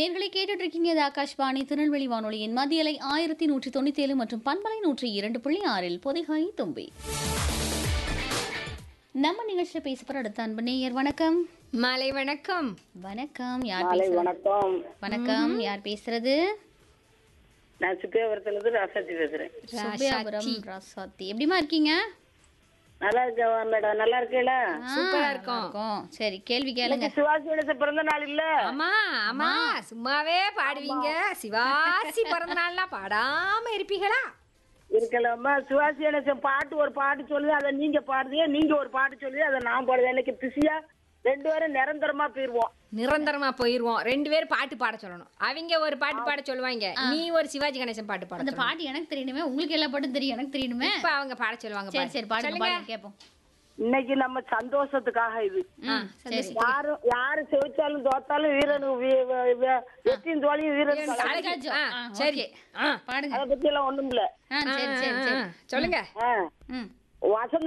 நேர்களை கேட்டுட்டு இருக்கீங்க இது ஆகாஷ்வாணி திருநெல்வேலி வானொலியின் மதியலை ஆயிரத்தி நூற்றி தொண்ணூத்தி ஏழு மற்றும் பண்பலை நூற்றி இரண்டு புள்ளி ஆறில் பொதிகாய் தும்பி நம்ம நிகழ்ச்சியில் பேச போற அடுத்த அன்பு நேயர் வணக்கம் மாலை வணக்கம் வணக்கம் யார் மாலை பேசுறது வணக்கம் வணக்கம் யார் பேசுறது நான் சுப்பியாபுரத்துல இருந்து ராசாத்தி பேசுறேன் சுப்பியாபுரம் ராசாத்தி எப்படிமா இருக்கீங்க நல்லா இருக்கேன் மேடம் நல்லா இருக்கீங்களா சூப்பரா ஆ, இருக்கோம். இருக்கோம். சரி கேள்வி கேளுங்க சிவாஜி கணேசன் பிறந்த நாள் இல்ல ஆமா ஆமா சும்மாவே பாடுவீங்க சிவாசி பிறந்த நாள்லாம் பாடாம இருப்பீங்களா இருக்கலாமா சிவாஜி கணேசன் பாட்டு ஒரு பாட்டு சொல்லுது அதை நீங்க பாடுறீங்க நீங்க ஒரு பாட்டு சொல்லுது அதை நான் பாடுவேன் எனக்கு பிஸியா ரெண்டு பேரும் நிரந்தரமா போயிருவோம் நிரந்தரமா போயிருவோம் ரெண்டு பேரும் பாட்டு பாட சொல்லணும் அவங்க ஒரு பாட்டு பாட சொல்லுவாங்க நீ ஒரு சிவாஜி கணேசன் பாட்டு பாட அந்த சொல்லணும். பாட்டு எனக்கு தெரியணுமே உங்களுக்கு எல்லா பாட்டும் தெரியும் எனக்கு தெரியணுமே இப்ப அவங்க பாட சொல்லுவாங்க சரி பாரு. சரி பாடுங்க சொல்லுங்க. பாடுங்க கேட்போம் இன்னைக்கு நம்ம சந்தோஷத்துக்காக இது ம், சரி யாரும் யாரு செவிச்சாலும் தோத்தாலும் வீரனு வீ- வீ- வீ- வெற்றியின் தோழியும் வீரன் கலந்து. அழகாஜோ. ஆ, ஆ, சரி ஓகே. ஆ, பாடுங்க அதை பத்தி எல்லாம் ஒண்ணும் இல்ல ஆ சரி சரி ஆ, சரி ஆ, சொல்லுங்க ஆ. ம் வசந்த